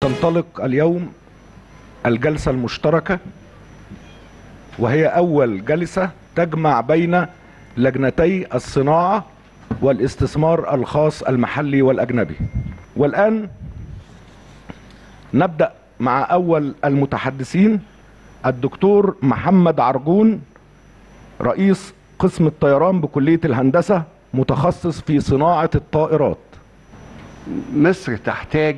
تنطلق اليوم الجلسة المشتركة وهي أول جلسة تجمع بين لجنتي الصناعة والاستثمار الخاص المحلي والأجنبي والآن نبدأ مع أول المتحدثين الدكتور محمد عرجون رئيس قسم الطيران بكلية الهندسة متخصص في صناعة الطائرات مصر تحتاج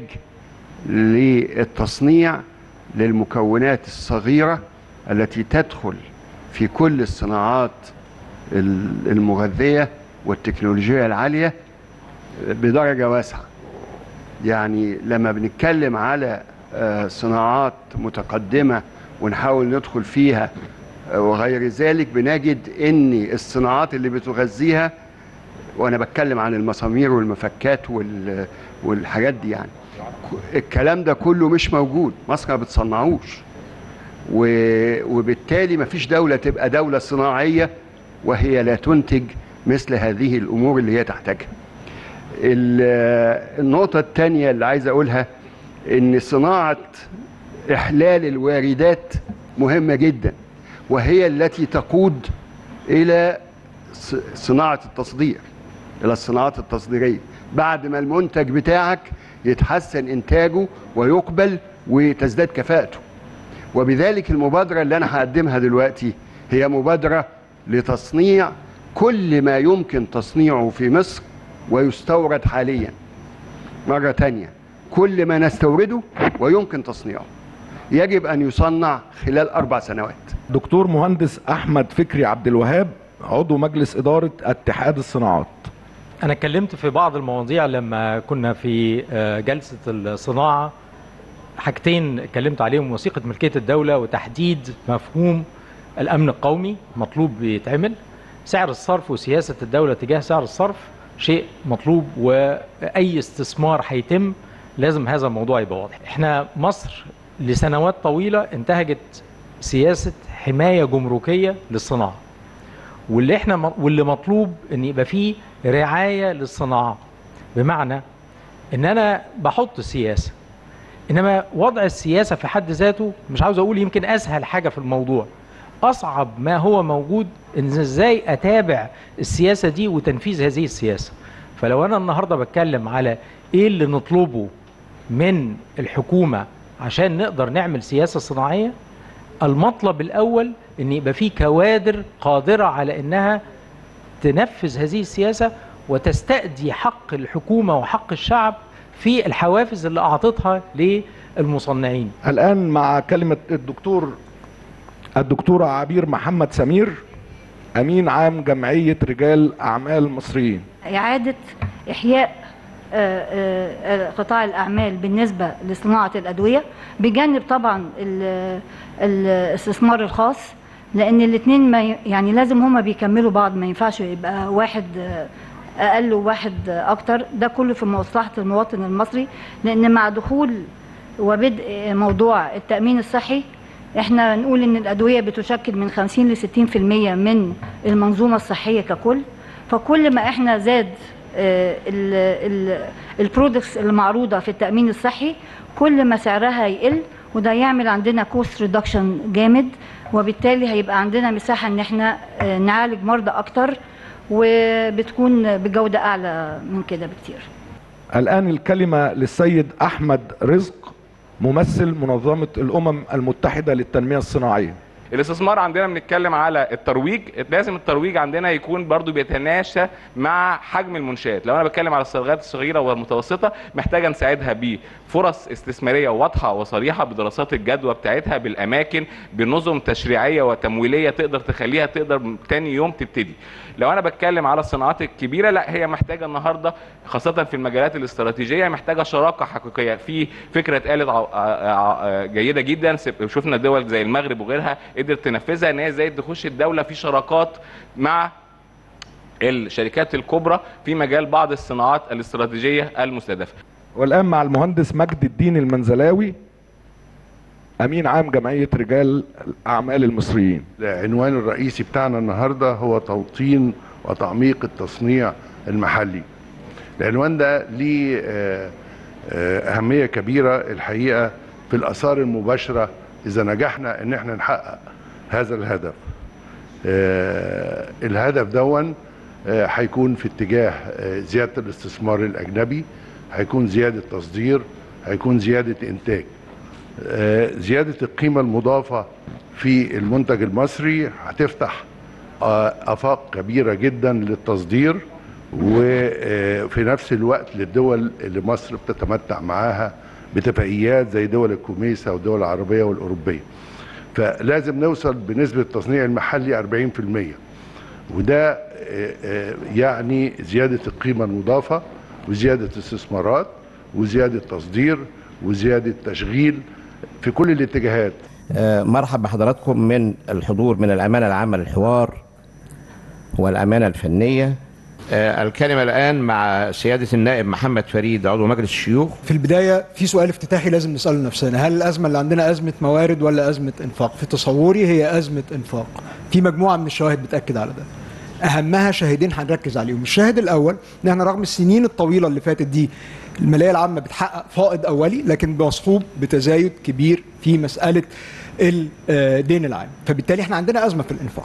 للتصنيع للمكونات الصغيرة التي تدخل في كل الصناعات المغذية والتكنولوجيا العالية بدرجة واسعة يعني لما بنتكلم على صناعات متقدمة ونحاول ندخل فيها وغير ذلك بنجد ان الصناعات اللي بتغذيها وانا بتكلم عن المسامير والمفكات والحاجات دي يعني الكلام ده كله مش موجود مصر ما بتصنعوش وبالتالي ما فيش دولة تبقى دولة صناعية وهي لا تنتج مثل هذه الأمور اللي هي تحتاجها النقطة الثانية اللي عايز أقولها إن صناعة إحلال الواردات مهمة جدا وهي التي تقود إلى صناعة التصدير إلى الصناعات التصديرية بعد ما المنتج بتاعك يتحسن إنتاجه ويقبل وتزداد كفاءته وبذلك المبادرة اللي أنا هقدمها دلوقتي هي مبادرة لتصنيع كل ما يمكن تصنيعه في مصر ويستورد حاليا مرة تانية كل ما نستورده ويمكن تصنيعه يجب أن يصنع خلال أربع سنوات دكتور مهندس أحمد فكري عبد الوهاب عضو مجلس إدارة اتحاد الصناعات أنا اتكلمت في بعض المواضيع لما كنا في جلسة الصناعة حاجتين اتكلمت عليهم وثيقة ملكية الدولة وتحديد مفهوم الأمن القومي مطلوب بيتعمل سعر الصرف وسياسة الدولة تجاه سعر الصرف شيء مطلوب وأي استثمار هيتم لازم هذا الموضوع يبقى واضح احنا مصر لسنوات طويلة انتهجت سياسة حماية جمركية للصناعة واللي احنا واللي مطلوب ان يبقى فيه رعاية للصناعة بمعنى ان انا بحط السياسة انما وضع السياسة في حد ذاته مش عاوز اقول يمكن اسهل حاجة في الموضوع اصعب ما هو موجود ان ازاي اتابع السياسة دي وتنفيذ هذه السياسة فلو انا النهاردة بتكلم على ايه اللي نطلبه من الحكومة عشان نقدر نعمل سياسة صناعية المطلب الأول أن يبقى في كوادر قادرة على أنها تنفذ هذه السياسة وتستأدي حق الحكومة وحق الشعب في الحوافز اللي أعطتها للمصنعين الآن مع كلمة الدكتور الدكتورة عبير محمد سمير أمين عام جمعية رجال أعمال مصريين إعادة إحياء قطاع الأعمال بالنسبة لصناعة الأدوية بجانب طبعا الاستثمار الخاص لأن الاثنين ما يعني لازم هما بيكملوا بعض ما ينفعش يبقى واحد أقل وواحد أكتر ده كله في مصلحة المواطن المصري لأن مع دخول وبدء موضوع التأمين الصحي احنا نقول ان الأدوية بتشكل من 50 ل 60% من المنظومة الصحية ككل فكل ما احنا زاد البرودكتس المعروضه في التامين الصحي كل ما سعرها يقل وده يعمل عندنا كوست ريدكشن جامد وبالتالي هيبقى عندنا مساحه ان احنا نعالج مرضى اكتر وبتكون بجوده اعلى من كده بكتير الان الكلمه للسيد احمد رزق ممثل منظمه الامم المتحده للتنميه الصناعيه الاستثمار عندنا بنتكلم على الترويج لازم الترويج عندنا يكون برضو بيتناشى مع حجم المنشات لو انا بتكلم على الصاغات الصغيره والمتوسطه محتاجه نساعدها بفرص استثماريه واضحه وصريحه بدراسات الجدوى بتاعتها بالاماكن بنظم تشريعيه وتمويليه تقدر تخليها تقدر تاني يوم تبتدي لو انا بتكلم على الصناعات الكبيره لا هي محتاجه النهارده خاصه في المجالات الاستراتيجيه محتاجه شراكه حقيقيه في فكره اتقالت جيده جدا شفنا دول زي المغرب وغيرها قدرت تنفذها ان هي ازاي تخش الدوله في شراكات مع الشركات الكبرى في مجال بعض الصناعات الاستراتيجيه المستهدفه. والان مع المهندس مجد الدين المنزلاوي امين عام جمعيه رجال الاعمال المصريين. العنوان الرئيسي بتاعنا النهارده هو توطين وتعميق التصنيع المحلي. العنوان ده ليه آه، أهمية كبيرة الحقيقة في الآثار المباشرة إذا نجحنا إن احنا نحقق هذا الهدف آه، الهدف دون آه، هيكون في اتجاه آه، زيادة الاستثمار الأجنبي هيكون زيادة تصدير هيكون زيادة إنتاج آه، زيادة القيمة المضافة في المنتج المصري هتفتح آه، آفاق كبيرة جدا للتصدير وفي نفس الوقت للدول اللي مصر بتتمتع معاها باتفاقيات زي دول الكوميسا والدول العربية والأوروبية فلازم نوصل بنسبة التصنيع المحلي 40% وده آه، آه، يعني زيادة القيمة المضافة وزيادة استثمارات وزيادة تصدير وزيادة تشغيل في كل الاتجاهات آه، مرحب بحضراتكم من الحضور من الأمانة العامة للحوار والأمانة الفنية آه، الكلمة الآن مع سيادة النائب محمد فريد عضو مجلس الشيوخ في البداية في سؤال افتتاحي لازم نسأله نفسنا هل الأزمة اللي عندنا أزمة موارد ولا أزمة إنفاق في تصوري هي أزمة إنفاق في مجموعة من الشواهد بتأكد على ده أهمها شاهدين هنركز عليهم الشاهد الأول إن احنا رغم السنين الطويلة اللي فاتت دي المالية العامة بتحقق فائض أولي لكن مصحوب بتزايد كبير في مسألة الدين العام فبالتالي احنا عندنا أزمة في الإنفاق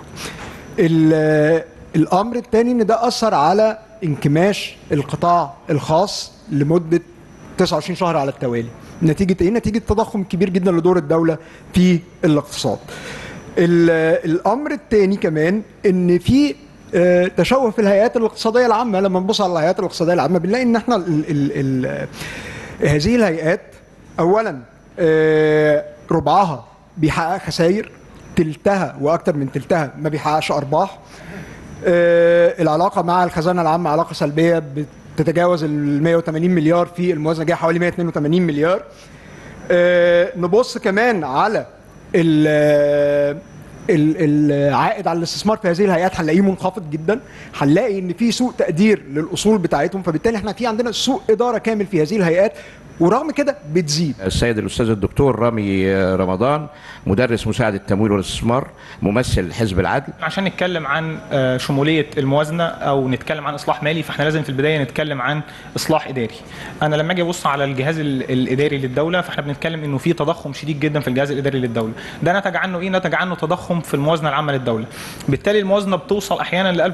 ال- الامر الثاني ان ده اثر على انكماش القطاع الخاص لمده 29 شهر على التوالي نتيجه ايه نتيجه تضخم كبير جدا لدور الدوله في الاقتصاد ال- الامر الثاني كمان ان في آه، تشوه في الهيئات الاقتصاديه العامه لما نبص على الهيئات الاقتصاديه العامه بنلاقي ان احنا ال ال ال هذه الهيئات اولا آه، ربعها بيحقق خسائر تلتها واكثر من تلتها ما بيحققش ارباح آه، العلاقه مع الخزانه العامه علاقه سلبيه بتتجاوز ال 180 مليار في الموازنه جايه حوالي 182 مليار آه، نبص كمان على ال- ال- العائد على الاستثمار في هذه الهيئات هنلاقيه منخفض جدا هنلاقي ان في سوء تقدير للاصول بتاعتهم فبالتالي احنا في عندنا سوء اداره كامل في هذه الهيئات ورغم كده بتزيد السيد الأستاذ الدكتور رامي آه، رمضان مدرس مساعد التمويل والاستثمار ممثل حزب العدل عشان نتكلم عن آه، شموليه الموازنه او نتكلم عن اصلاح مالي فاحنا لازم في البدايه نتكلم عن اصلاح اداري. انا لما اجي ابص على الجهاز ال- الاداري للدوله فاحنا بنتكلم انه في تضخم شديد جدا في الجهاز الاداري للدوله. ده نتج عنه ايه؟ نتج عنه تضخم في الموازنه العامه للدوله. بالتالي الموازنه بتوصل احيانا ل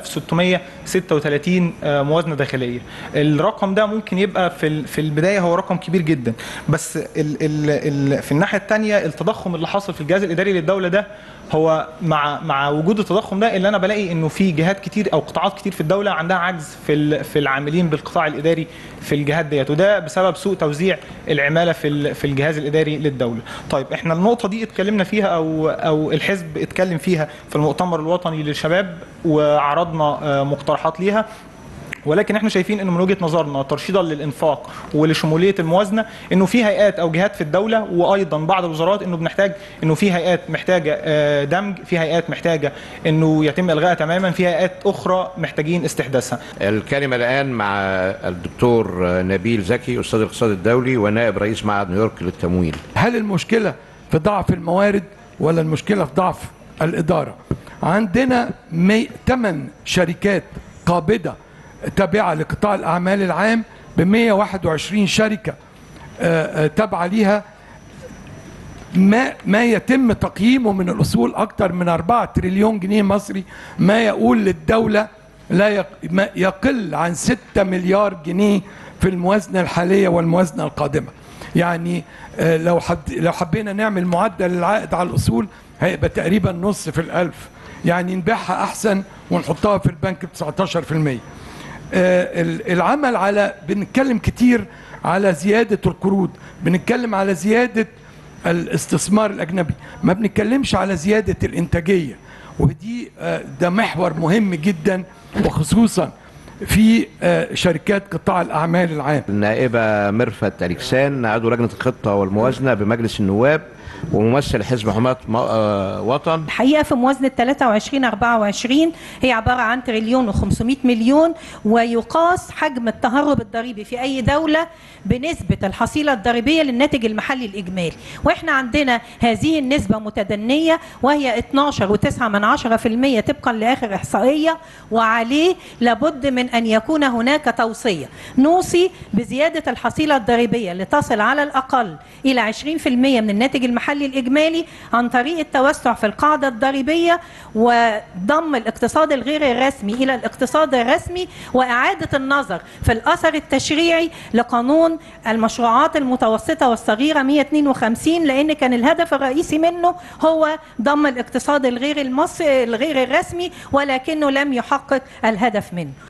1636 آه، موازنه داخليه. الرقم ده ممكن يبقى في ال- في البدايه هو رقم كبير جدا بس ال ال ال في الناحيه الثانيه التضخم اللي حاصل في الجهاز الاداري للدوله ده هو مع مع وجود التضخم ده اللي انا بلاقي انه في جهات كتير او قطاعات كتير في الدوله عندها عجز في ال- في العاملين بالقطاع الاداري في الجهات ديت وده بسبب سوء توزيع العماله في ال- في الجهاز الاداري للدوله. طيب احنا النقطه دي اتكلمنا فيها او او الحزب اتكلم فيها في المؤتمر الوطني للشباب وعرضنا آه، مقترحات ليها ولكن احنا شايفين انه من وجهه نظرنا ترشيدا للانفاق ولشموليه الموازنه انه في هيئات او جهات في الدوله وايضا بعض الوزارات انه بنحتاج انه في هيئات محتاجه آه، دمج في هيئات محتاجه انه يتم الغائها تماما في هيئات اخرى محتاجين استحداثها الكلمة الآن مع الدكتور آه، نبيل زكي أستاذ الاقتصاد الدولي ونائب رئيس معهد نيويورك للتمويل هل المشكلة في ضعف الموارد ولا المشكلة في ضعف الإدارة عندنا مي... 8 شركات قابضة تابعة لقطاع الأعمال العام ب 121 شركة آه، آه، تابعة ليها ما ما يتم تقييمه من الأصول أكثر من 4 تريليون جنيه مصري ما يقول للدولة لا يق... ما يقل عن 6 مليار جنيه في الموازنة الحالية والموازنة القادمة يعني آه، لو حد لو حبينا نعمل معدل العائد على الأصول هيبقى تقريبا نص في الألف يعني نبيعها أحسن ونحطها في البنك ب 19% آه، ال- العمل على بنتكلم كتير على زيادة القروض بنتكلم على زيادة الاستثمار الأجنبي ما بنتكلمش على زيادة الإنتاجية ودي آه، ده محور مهم جدا وخصوصا في آه، شركات قطاع الأعمال العام النائبة مرفت أليكسان عضو لجنة الخطة والموازنة بمجلس النواب وممثل حزب حماة م- آه، وطن الحقيقه في موازنه 23 24 هي عباره عن تريليون و500 مليون ويقاس حجم التهرب الضريبي في اي دوله بنسبه الحصيله الضريبيه للناتج المحلي الاجمالي واحنا عندنا هذه النسبه متدنيه وهي 12.9 من 10% طبقا لاخر احصائيه وعليه لابد من أن يكون هناك توصية نوصي بزيادة الحصيلة الضريبية لتصل على الأقل إلى 20% من الناتج المحلي الإجمالي عن طريق التوسع في القاعدة الضريبية وضم الاقتصاد الغير الرسمي إلى الاقتصاد الرسمي وإعادة النظر في الأثر التشريعي لقانون المشروعات المتوسطة والصغيرة 152 لأن كان الهدف الرئيسي منه هو ضم الاقتصاد الغير المصري الغير الرسمي ولكنه لم يحقق الهدف منه